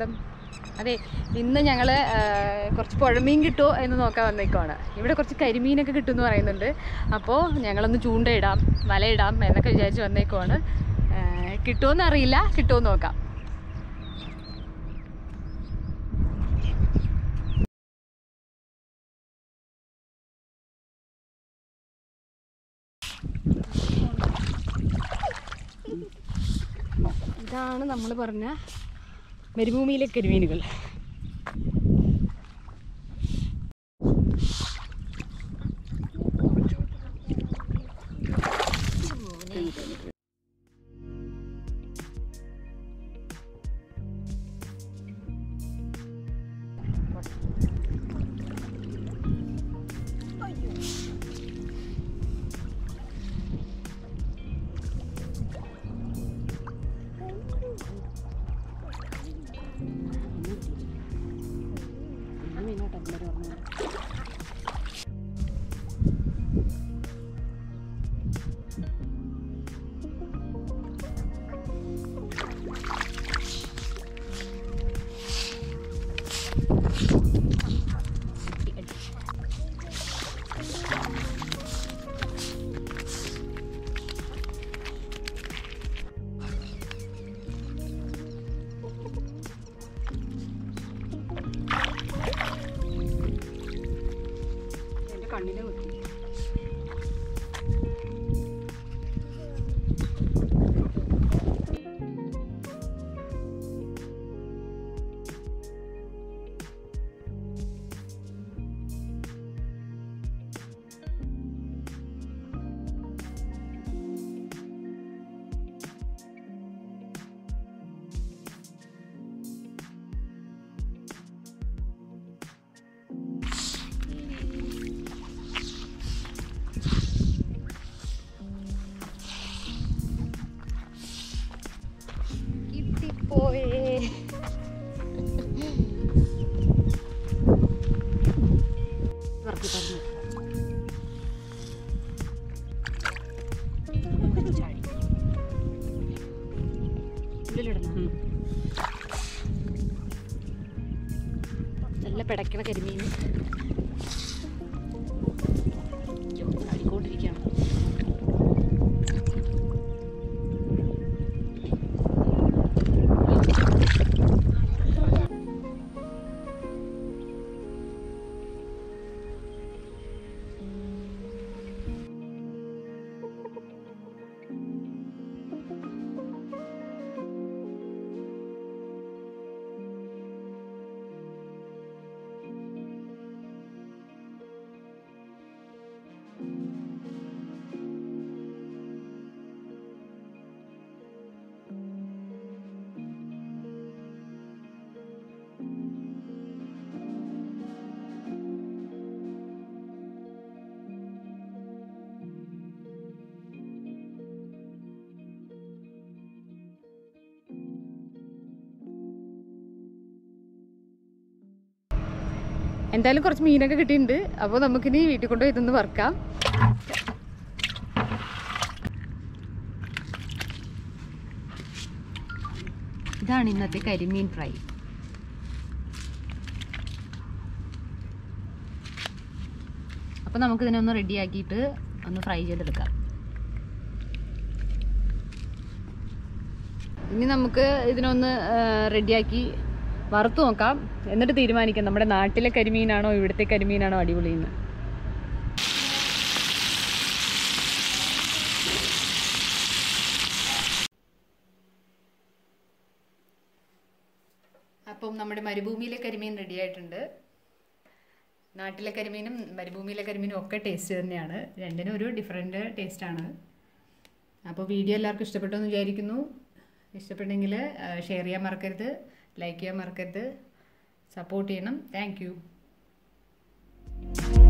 സ്വാഗതം അതെ ഇന്ന് ഞങ്ങൾ കുറച്ച് പുഴമീൻ കിട്ടുമോ എന്ന് നോക്കാൻ വന്നേക്കുവാണ് ഇവിടെ കുറച്ച് കരിമീനൊക്കെ കിട്ടും എന്ന് പറയുന്നുണ്ട് അപ്പോൾ ഞങ്ങളൊന്ന് ചൂണ്ടയിടാം വലയിടാം എന്നൊക്കെ വിചാരിച്ച് വന്നേക്കുവാണ് കിട്ടുമോന്ന് അറിയില്ല കിട്ടുമോ നോക്കാം ഇതാണ് നമ്മൾ പറഞ്ഞ മരുഭൂമിയിലെ കരിമീനുകൾ എൻ്റെ കണ്ണിനെ കുത്തി കിട്ടിപ്പോയേ പറക്കി പറഞ്ഞു നല്ല പിടക്കണ കരിമീൻ അടിക്കൊണ്ടിരിക്കുകയാണ് എന്തായാലും കുറച്ച് മീനൊക്കെ കിട്ടിയിട്ടുണ്ട് അപ്പോൾ നമുക്കിനി വീട്ടിൽ കൊണ്ടുപോയി ഇതൊന്ന് വറുക്കാം ഇതാണ് ഇന്നത്തെ കരിമീൻ ഫ്രൈ അപ്പോൾ നമുക്കിതിനെ ഒന്ന് റെഡിയാക്കിയിട്ട് ഒന്ന് ഫ്രൈ ചെയ്തെടുക്കാം ഇനി നമുക്ക് ഇതിനൊന്ന് റെഡിയാക്കി വറുത്ത് നോക്കാം എന്നിട്ട് തീരുമാനിക്കാം നമ്മുടെ നാട്ടിലെ കരിമീനാണോ ഇവിടുത്തെ കരിമീനാണോ അടിപൊളിയെന്ന് അപ്പം നമ്മുടെ മരുഭൂമിയിലെ കരിമീൻ റെഡി ആയിട്ടുണ്ട് നാട്ടിലെ കരിമീനും മരുഭൂമിയിലെ കരിമീനും ഒക്കെ ടേസ്റ്റ് തന്നെയാണ് രണ്ടിനും ഒരു ഡിഫറെൻറ്റ് ടേസ്റ്റാണ് അപ്പോൾ വീഡിയോ എല്ലാവർക്കും ഇഷ്ടപ്പെട്ടു എന്ന് വിചാരിക്കുന്നു ഇഷ്ടപ്പെട്ടെങ്കിൽ ഷെയർ ചെയ്യാൻ മറക്കരുത് ലൈക്ക് ചെയ്യാൻ മറക്കരുത് സപ്പോർട്ട് ചെയ്യണം താങ്ക്